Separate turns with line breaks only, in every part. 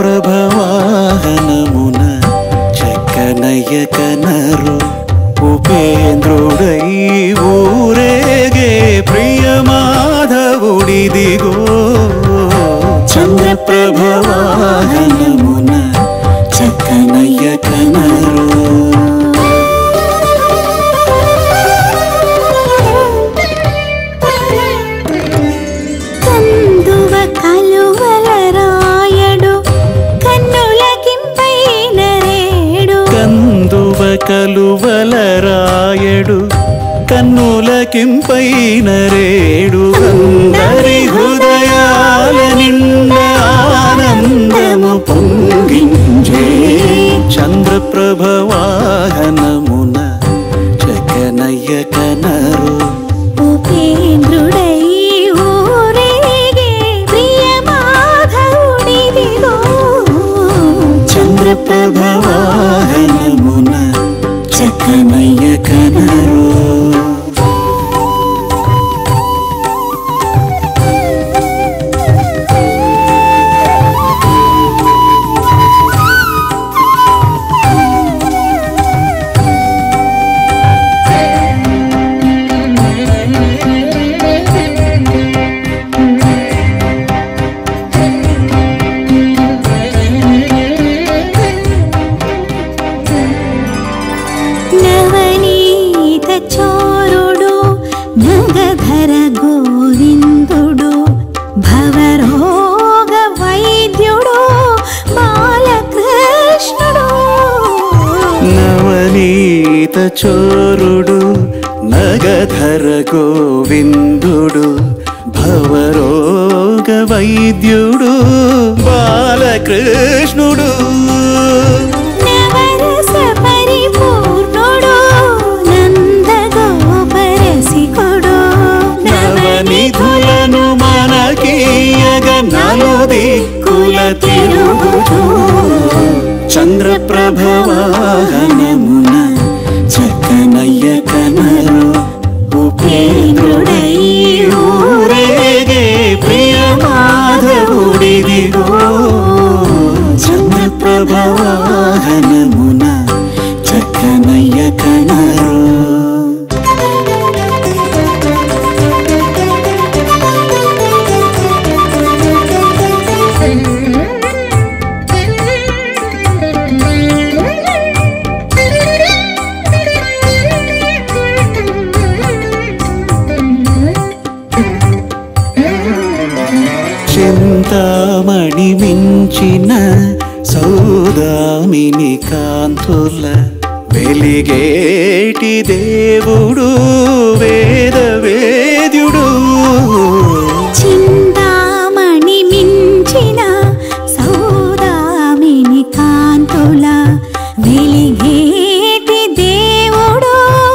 చంద్రప్రభవాహనమున చక్కనయ్య కనరు ఉపేంద్రుడై ఊరేగే ప్రియమాధవుడిదిగో చంద్రప్రభవాహనమున చక్కనయ్య కనరు
కందువ కలువల రాయడు కన్నులకింపైన రేడు
కందువ కలువల రాయడు కన్నులకింపైన రేడు అందరి హృదయాల నిండ ఆనందము పొంగించే చంద్రప్రభవాహనమున చకనయ్య కనరు
ఉపేంద్రుడై ఊరేగే ప్రియమాధవుడిదిగో
చంద్రప్రభవాహనమున చకనయ్య కనరు
నవనీత చోరుడు నగధర గోవిందుడు భవరోగ వైద్యుడు బాలకృష్ణుడు
నవనీత చోరుడు నగధర గోవిందుడు భవరోగ వైద్యుడు బాలకృష్ణుడు
నవరస పరిపూర్ణుడు నందగోపరసికుడు
నవనిధులను మనకీయగ నలుదిక్కుల తిరుగుచూ చంద్రప్రభవాహనమున చక్కనయ్య కనరు ఉపేంద్రుడై ఊరేగే ప్రియమాధవుడిదిగో చంద్రప్రభవాహనమున చక్కనయ్య కనరు చింతామణి మించిన సౌదామిని కాంతుల వెలిగేటి దేవుడు వేద వేద్యుడు
చింతామణి మించిన సౌదామిని కాంతుల వెలిగేటి దేవుడు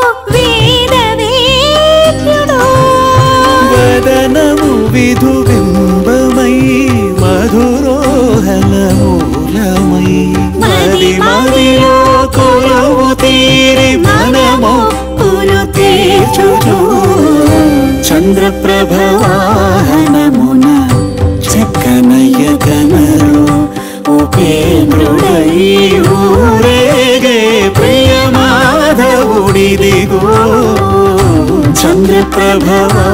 వేదవేద్యుడు
వదనము విధు బింబమై మధురోహల మూలమై మది మదిలో కొలువు తీరి మనము
పులు తీర్చుచు
చంద్రప్రభవాహనమున చక్కనయ్య కనరు ఉపేంద్రుడై ఊరేగే ప్రియమాధవుడిదిగో చంద్రప్రభవా